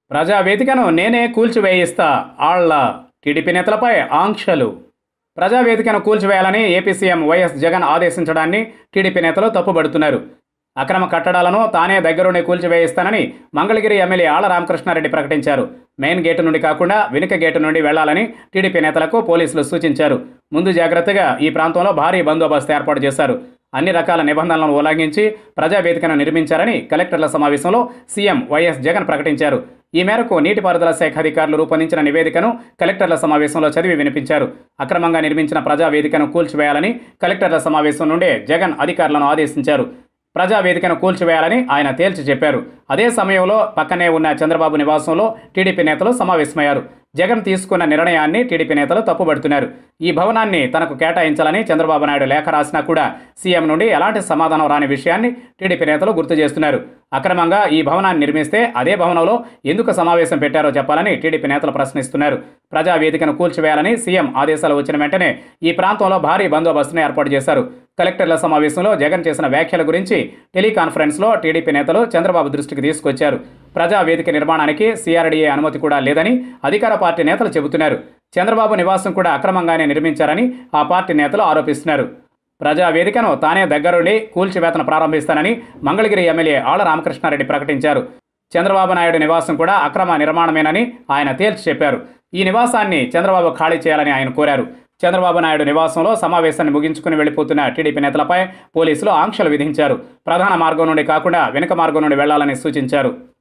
ప్రజావేదికను నేనే కూల్చివేయిస్తా ఆళ్ల టీడీపీ నేతలపై ఆంక్షలు ప్రజావేదికను కూల్చివేయాలని ఏపీ సీఎం వైఎస్ జగన్ ఆదేశించడాన్ని టీడీపీ నేతలు తప్పుబడుతున్నారు అక్రమ కట్టడాలను తానే దగ్గరుండి కూల్చివేయిస్తానని మంగళగిరి ఎమ్మెల్యే ఆళ్ల రామకృష్ణారెడ్డి ప్రకటించారు మెయిన్ గేటు నుండి కాకుండా వెనుక గేటు నుండి వెళ్లాలని టీడీపీ నేతలకు పోలీసులు సూచించారు ముందు జాగ్రత్తగా ఈ ప్రాంతంలో భారీ బందోబస్తు ఏర్పాటు చేశారు అన్ని రకాల నిబంధనలను ఉల్లంఘించి ప్రజావేదికను నిర్మించారని కలెక్టర్ల సమావేశంలో సీఎం వైఎస్ జగన్ ప్రకటించారు ఈ మేరకు నీటిపారుదల శాఖ అధికారులు రూపొందించిన నివేదికను కలెక్టర్ల సమావేశంలో చదివి వినిపించారు అక్రమంగా నిర్మించిన ప్రజావేదికను కూల్చివేయాలని కలెక్టర్ల సమావేశం నుండే జగన్ అధికారులను ఆదేశించారు ప్రజావేదికను కూల్చివేయాలని ఆయన తేల్చి చెప్పారు అదే సమయంలో పక్కనే ఉన్న చంద్రబాబు నివాసంలో టీడీపీ నేతలు సమావేశమయ్యారు జగన్ తీసుకున్న నిర్ణయాన్ని టీడీపీ నేతలు తప్పుబడుతున్నారు ఈ భవనాన్ని తనకు కేటాయించాలని చంద్రబాబు నాయుడు లేఖ రాసినా కూడా సీఎం నుండి ఎలాంటి సమాధానం రాని విషయాన్ని టీడీపీ నేతలు గుర్తు చేస్తున్నారు అక్రమంగా ఈ భవనాన్ని నిర్మిస్తే అదే భవనంలో ఎందుకు సమావేశం పెట్టారో చెప్పాలని టీడీపీ నేతలు ప్రశ్నిస్తున్నారు ప్రజావేదికను కూల్చివేయాలని సీఎం ఆదేశాలు వచ్చిన వెంటనే ఈ ప్రాంతంలో భారీ బందోబస్తును ఏర్పాటు చేశారు కలెక్టర్ల సమావేశంలో జగన్ చేసిన వ్యాఖ్యల గురించి టెలికాన్ఫరెన్స్లో టీడీపీ నేతలు చంద్రబాబు దృష్టికి తీసుకొచ్చారు ప్రజావేదిక నిర్మాణానికి సీఆర్డీఏ అనుమతి కూడా లేదని అధికార పార్టీ నేతలు చెబుతున్నారు చంద్రబాబు నివాసం కూడా అక్రమంగానే నిర్మించారని ఆ పార్టీ నేతలు ఆరోపిస్తున్నారు ప్రజావేదికను తానే దగ్గరుండి కూల్చివేతను ప్రారంభిస్తానని మంగళగిరి ఎమ్మెల్యే ఆళ్ల రామకృష్ణారెడ్డి ప్రకటించారు చంద్రబాబు నాయుడు నివాసం కూడా అక్రమ నిర్మాణమేనని ఆయన తేల్చి చెప్పారు ఈ నివాసాన్ని చంద్రబాబు ఖాళీ చేయాలని ఆయన కోరారు చంద్రబాబు నాయుడు నివాసంలో సమావేశాన్ని ముగించుకుని వెళ్లిపోతున్న టీడీపీ నేతలపై పోలీసులు ఆంక్షలు విధించారు ప్రధాన మార్గం నుండి కాకుండా వెనుక మార్గం నుండి వెళ్లాలని సూచించారు